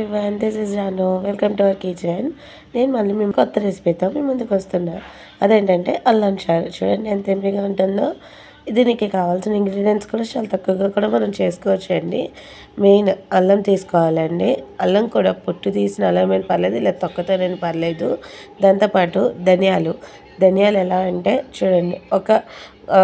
everyone this is Janu welcome to our kitchen నేను మళ్ళీ మేము కొత్త రెసిపీతో మీ ముందుకు వస్తున్నా అదేంటంటే అల్లం చారు చూడండి ఎంత ఎంపిగా ఉంటుందో దీనికి కావాల్సిన ఇంగ్రీడియంట్స్ కూడా చాలా తక్కువగా కూడా మనం చేసుకోవచ్చు అండి మెయిన్ అల్లం తీసుకోవాలండి అల్లం కూడా పొట్టు తీసిన అల్లం ఏం పర్లేదు ఇలా తొక్కతోనైనా పర్లేదు దాంతోపాటు ధనియాలు ధనియాలు ఎలా అంటే చూడండి ఒక ఆ,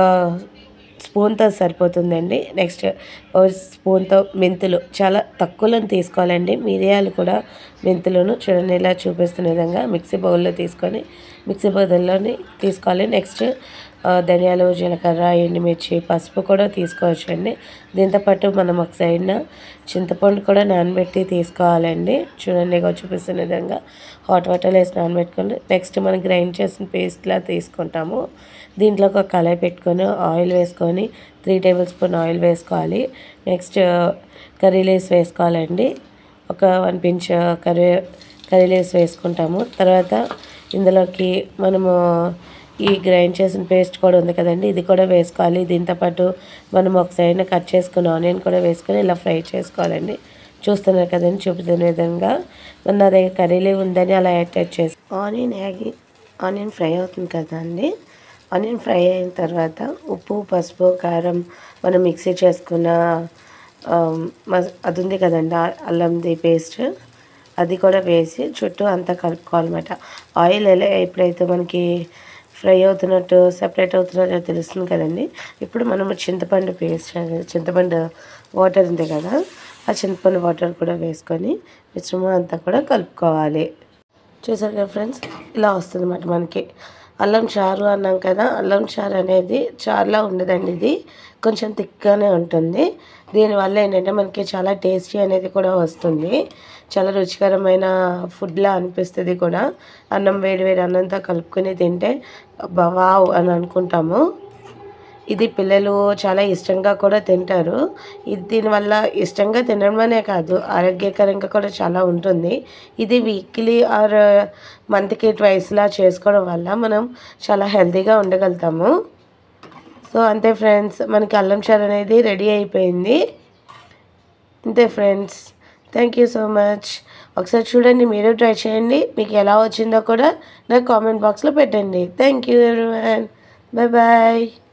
స్పూన్తో సరిపోతుందండి నెక్స్ట్ ఓ స్పూన్తో మెంతులు చాలా తక్కువలో తీసుకోవాలండి మిరియాలు కూడా మెంతులను చూడండి ఇలా చూపిస్తున్న విధంగా మిక్సీ బౌల్లో తీసుకొని మిక్సీ బౌల్లోని తీసుకోవాలి నెక్స్ట్ ఆ, ధనియాలు జీలకర్ర ఎండుమిర్చి పసుపు కూడా తీసుకోవచ్చు అండి దీంతోపాటు మనం ఒక సైడ్న చింతపండు కూడా నానబెట్టి తీసుకోవాలండి చూడండి ఇక చూపిస్తున్న విధంగా హాట్ వాటర్ వేసి నానబెట్టుకొని నెక్స్ట్ మనం గ్రైండ్ చేసిన పేస్ట్లా తీసుకుంటాము దీంట్లో ఒక కళాయి పెట్టుకొని ఆయిల్ వేసుకొని త్రీ టేబుల్ స్పూన్ ఆయిల్ వేసుకోవాలి నెక్స్ట్ కర్రీ లేస్ వేసుకోవాలండి ఒక one pinch curry curry leaves వేసుకుంటాము తర్వాత ఇందులోకి మనము ఈ గ్రైండ్ చేసిన పేస్ట్ కూడా ఉంది కదండి ఇది కూడా వేసుకోవాలి దీంతోపాటు మనం ఒక సైడ్ కట్ చేసుకున్న ఆనియన్ కూడా వేసుకొని ఇలా ఫ్రై చేసుకోవాలండి చూస్తున్నారు కదండి చూపుతున్న విధంగా మన నా దగ్గర కర్రీలే ఉందని అలా యాడ్ చేసి ఆనియన్ యాగి ఆనియన్ ఫ్రై అవుతుంది కదండి ఆనియన్ ఫ్రై అయిన తర్వాత ఉప్పు పసుపు కారం మనం మిక్సీ చేసుకున్న ఆ, మస్ అది ఉంది కదండి ఆ అల్లంది పేస్ట్ అది కూడా వేసి చుట్టూ అంతా కలుపుకోవాలన్నమాట ఆయిల్ ఎలా ఎప్పుడైతే మనకి ఫ్రై అవుతున్నట్టు సెపరేట్ అవుతున్నట్టు తెలుస్తుంది కదండి ఇప్పుడు మనం చింతపండు పేస్ట్ అనేది చింతపండు వాటర్ ఉంది కదా ఆ చింతపండు వాటర్ కూడా వేసుకొని మిశ్రమం అంతా కూడా కలుపుకోవాలి చూసారు కదా ఫ్రెండ్స్ ఇలా వస్తుంది అన్నమాట మనకి అల్లం చారు అన్నాం కదా అల్లం చారు అనేది చారులా ఉండదండి ఇది కొంచెం థిక్గానే ఉంటుంది దీనివల్ల ఏంటంటే మనకి చాలా టేస్టీ అనేది కూడా వస్తుంది చాలా రుచికరమైన ఫుడ్లా అనిపిస్తుంది కూడా అన్నం వేడి వేడి అన్నంతో కలుపుకొని తింటే అబ్బా వావ్ అని అనుకుంటాము ఇది పిల్లలు చాలా ఇష్టంగా కూడా తింటారు ఇది దీనివల్ల ఇష్టంగా తినడమనే కాదు ఆరోగ్యకరంగా కూడా చాలా ఉంటుంది ఇది వీక్లీ ఆర్ మంత్కి ట్వైస్లా చేసుకోవడం వల్ల మనం చాలా హెల్తీగా ఉండగలుగుతాము సో అంతే ఫ్రెండ్స్ మనకి అల్లం చారు అనేది రెడీ అయిపోయింది అంతే friends thank you so much ఒకసారి చూడండి మీరు ట్రై చేయండి మీకు ఎలా వచ్చిందో కూడా నాకు కామెంట్ బాక్స్లో పెట్టండి thank you everyone bye bye